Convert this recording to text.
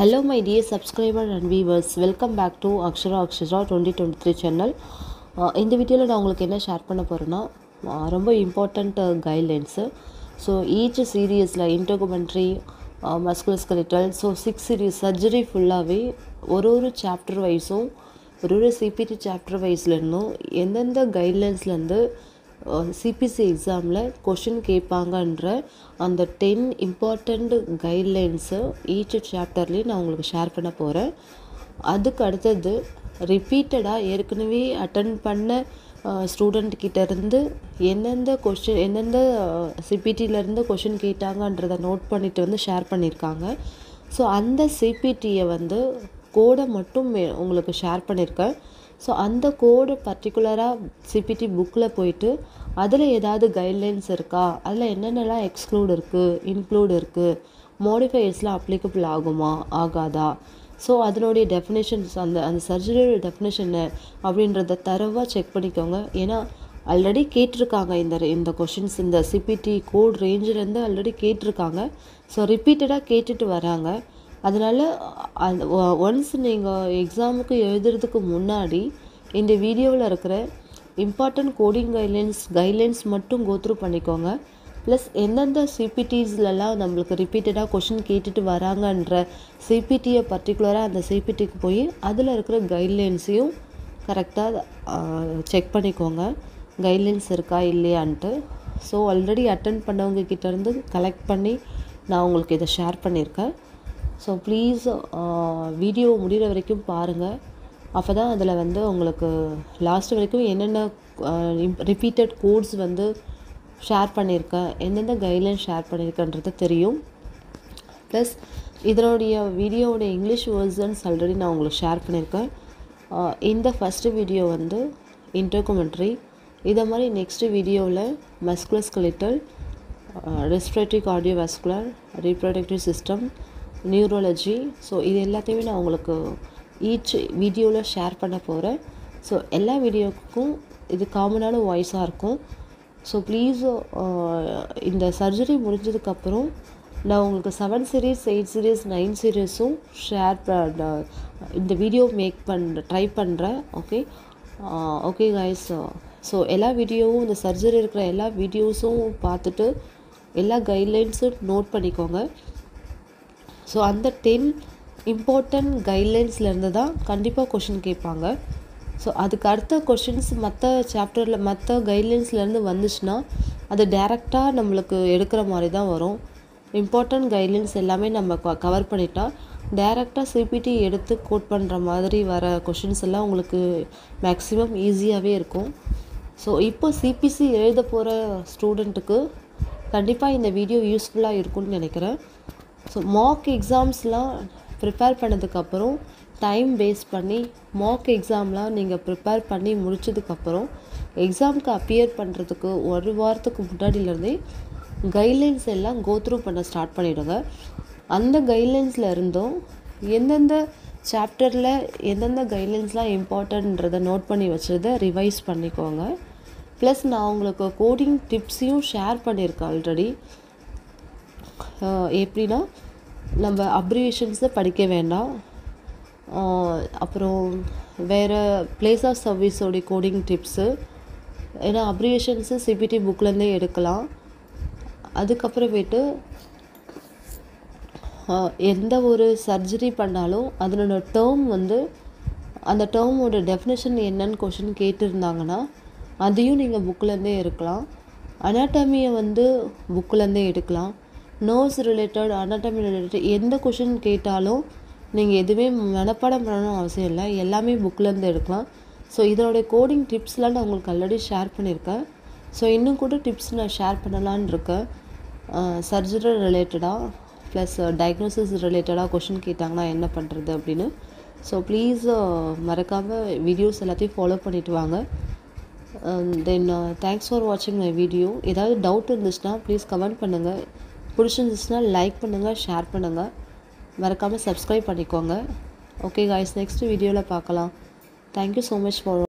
Hello, my dear subscriber and viewers. Welcome back to Akshara Akshara twenty twenty three channel இந்த வீடியோவில் நான் உங்களுக்கு என்ன ஷேர் பண்ண போகிறேன்னா ரொம்ப இம்பார்ட்டண்ட் கைட்லைன்ஸு ஸோ ஈச் சீரியஸில் integumentary musculoskeletal so six series surgery ஃபுல்லாகவே ஒரு ஒரு சாப்டர் வைஸும் ஒரு ஒரு சிபிடி சாப்டர் வைஸ்லேருந்தும் எந்தெந்த கைட்லைன்ஸ்லேருந்து சிபிசி எக்ஸாமில் கொஷின் கேட்பாங்கன்ற அந்த டென் இம்பார்ட்டண்ட் கைட்லைன்ஸு ஈச் சாப்டர்லேயும் நான் உங்களுக்கு ஷேர் பண்ண போகிறேன் அதுக்கு அடுத்தது ரிப்பீட்டடாக ஏற்கனவே அட்டன் பண்ண ஸ்டூடெண்ட் கிட்டேருந்து எந்தெந்த கொஷின் எந்தெந்த சிபிடியிலேருந்து கொஷின் கேட்டாங்கன்றதை நோட் பண்ணிவிட்டு வந்து ஷேர் பண்ணியிருக்காங்க ஸோ அந்த சிபிடியை வந்து கோடை மட்டும் மே- உங்களுக்கு ஷேர் பண்ணியிருக்கேன் ஸோ அந்த கோடு பர்டிகுலராக சிபிடி புக்கில் போயிட்டு அதில் ஏதாவது கைட்லைன்ஸ் இருக்கா அதில் என்னென்னலாம் எக்ஸ்க்ளூட் இருக்குது இன்க்ளூட் இருக்குது மோடிஃபையர்ஸ்லாம் அப்ளிகபிள் ஆகுமா ஆகாதா ஸோ அதனுடைய டெஃபினேஷன்ஸ் அந்த அந்த சர்ஜரியோட டெஃபினேஷன் அப்படின்றத தரவாக செக் பண்ணிக்கோங்க ஏன்னா ஆல்ரெடி கேட்டிருக்காங்க இந்த இந்த கொஷின்ஸ் இந்த சிபிடி கோட் ரேஞ்சிலேருந்து ஆல்ரெடி கேட்டிருக்காங்க ஸோ ரிப்பீட்டடாக கேட்டுட்டு வராங்க அதனால் அந்த ஒன்ஸ் நீங்கள் எக்ஸாமுக்கு எழுதுறதுக்கு முன்னாடி இந்த வீடியோவில் இருக்கிற இம்பார்ட்டன்ட் கோடிங் கைட்லைன்ஸ் கைட்லைன்ஸ் மட்டும் கோத்ரூ பண்ணிக்கோங்க ப்ளஸ் எந்தெந்த சிபிடிஸ்லலாம் நம்மளுக்கு ரிப்பீட்டடாக கொஷின் கேட்டுட்டு வராங்கன்ற சிபிடியை பர்டிகுலராக அந்த சிபிடிக்கு போய் அதில் இருக்கிற கைட்லைன்ஸையும் கரெக்டாக செக் பண்ணிக்கோங்க கைட்லைன்ஸ் இருக்கா இல்லையான்ட்டு ஸோ ஆல்ரெடி அட்டன் பண்ணவங்க கிட்டேருந்து கலெக்ட் பண்ணி நான் உங்களுக்கு இதை ஷேர் பண்ணியிருக்கேன் ஸோ ப்ளீஸ் வீடியோ முடிகிற வரைக்கும் பாருங்கள் அப்போ தான் அதில் வந்து உங்களுக்கு லாஸ்ட் வரைக்கும் என்னென்ன ரிப்பீட்டட் கோட்ஸ் வந்து ஷேர் பண்ணியிருக்கேன் எந்தெந்த கைட்லைன் ஷேர் பண்ணியிருக்கேன்றது தெரியும் ப்ளஸ் இதனுடைய வீடியோவோட இங்கிலீஷ் வேர்ஷன்ஸ் ஆல்ரெடி நான் உங்களுக்கு ஷேர் பண்ணியிருக்கேன் ஆஹ் இந்த ஃபஸ்ட்டு வீடியோ வந்து இன்டர்கமெண்ட்ரி இதை மாதிரி நெக்ஸ்ட் வீடியோவில் musculoskeletal respiratory cardiovascular reproductive system neurology so இது எல்லாத்தையுமே நான் உங்களுக்கு ஈச் வீடியோவில் ஷேர் பண்ண போகிறேன் ஸோ எல்லா வீடியோவுக்கும் இது காமனான வாய்ஸாக இருக்கும் ஸோ ப்ளீஸ் இந்த சர்ஜரி முடிஞ்சதுக்கப்புறம் நான் உங்களுக்கு seven series eight series nine சீரீஸும் ஷேர் பண்ண இந்த வீடியோ மேக் பண்ணுற ட்ரை பண்ணுறேன் ஓகே ஓகே கைஸ் ஸோ எல்லா வீடியோவும் இந்த சர்ஜரி இருக்கிற எல்லா வீடியோஸும் பார்த்துட்டு எல்லா கைட்லைன்ஸும் நோட் பண்ணிக்கோங்க ஸோ அந்த டென் இம்பார்ட்டன்ட் கைட்லைன்ஸ்லேருந்து தான் கண்டிப்பாக கொஷின் கேட்பாங்க ஸோ அதுக்கு அடுத்த கொஷின்ஸ் மற்ற சாப்டரில் மற்ற கைட்லைன்ஸ்லேருந்து வந்துச்சுன்னா அது டேரெக்டாக நம்மளுக்கு எடுக்கிற மாதிரி தான் வரும் இம்பார்ட்டன்ட் கைட்லைன்ஸ் எல்லாமே நம்ம கவர் பண்ணிட்டா டேரெக்டாக சிபிடி எடுத்து கோட் பண்ணுற மாதிரி வர கொஷின்ஸ் எல்லாம் உங்களுக்கு மேக்ஸிமம் ஈஸியாகவே இருக்கும் ஸோ இப்போ சிபிசி எழுத போகிற ஸ்டூடெண்ட்டுக்கு கண்டிப்பாக இந்த வீடியோ யூஸ்ஃபுல்லாக இருக்கும்னு நினைக்கிறேன் ஸோ மாக் எக்ஸாம்ஸ்லாம் ப்ரிப்பேர் பண்ணதுக்கப்புறம் டைம் வேஸ்ட் பண்ணி மாக் எக்ஸாம்லாம் நீங்கள் ப்ரிப்பேர் பண்ணி முடிச்சதுக்கப்புறம் எக்ஸாமுக்கு அப்பியர் பண்ணுறதுக்கு ஒரு வாரத்துக்கு முன்னாடியிலேருந்தே கைட்லைன்ஸ் எல்லாம் கோத்ரூ பண்ண ஸ்டார்ட் பண்ணிவிடுங்க அந்த கைட்லைன்ஸில் இருந்தும் எந்தெந்த சாப்டரில் எந்தெந்த கைட்லைன்ஸ்லாம் இம்பார்ட்டன்றதை நோட் பண்ணி வச்சதை ரிவைஸ் பண்ணிக்கோங்க ப்ளஸ் நான் உங்களுக்கு கோடிங் டிப்ஸையும் ஷேர் பண்ணியிருக்கேன் ஆல்ரெடி எப்படின்னா நம்ம அப்ரிவேஷன்ஸை படிக்க வேண்டாம் ஆஹ் அப்புறம் வேறு பிளேஸ் ஆஃப் சர்வீஸோடைய கோடிங் டிப்ஸு ஏன்னா அப்ரிவேஷன்ஸு சிபிடி புக்லேருந்தே எடுக்கலாம் அதுக்கப்புறமேட்டு ஆஹ் எந்த ஒரு சர்ஜரி பண்ணாலும் அதனோட டேர்ம் வந்து அந்த டேர்மோட டெஃபினேஷன் என்னன்னு கொஷின் கேட்டிருந்தாங்கன்னா அதையும் நீங்கள் புக்லேருந்தே எடுக்கலாம் அனாட்டமியை வந்து புக்லேருந்தே எடுக்கலாம் நோஸ் ரிலேட்டட் அனாட்டமி ரிலேட்டட் எந்த கொஷின் கேட்டாலும் நீங்கள் எதுவுமே மனப்பாடம் பண்ணணும் அவசியம் இல்லை எல்லாமே புக்லேருந்து எடுக்கலாம் ஸோ இதனுடைய கோடிங் டிப்ஸ்லாம் நான் உங்களுக்கு ஆல்ரெடி ஷேர் பண்ணியிருக்கேன் ஸோ இன்னும் கூட டிப்ஸ் நான் ஷேர் பண்ணலான்னு இருக்கேன் சர்ஜரி ரிலேட்டடாக ப்ளஸ் டயக்னோசிஸ் ரிலேட்டடாக கொஷின் கேட்டாங்கன்னா என்ன பண்ணுறது அப்படின்னு ஸோ ப்ளீஸ் மறக்காமல் வீடியோஸ் எல்லாத்தையும் ஃபாலோ பண்ணிட்டு வாங்க தென் தேங்க்ஸ் ஃபார் வாட்சிங் மை வீடியோ ஏதாவது டவுட் இருந்துச்சுன்னா ப்ளீஸ் கமெண்ட் பண்ணுங்கள் பிடிச்சிருந்துச்சுன்னா லைக் பண்ணுங்கள் ஷேர் பண்ணுங்கள் மறக்காமல் சப்ஸ்கிரைப் பண்ணிக்கோங்க ஓகே காய்ஸ் நெக்ஸ்ட் வீடியோவில் பார்க்கலாம் தேங்க்யூ ஸோ மச் ஃபார்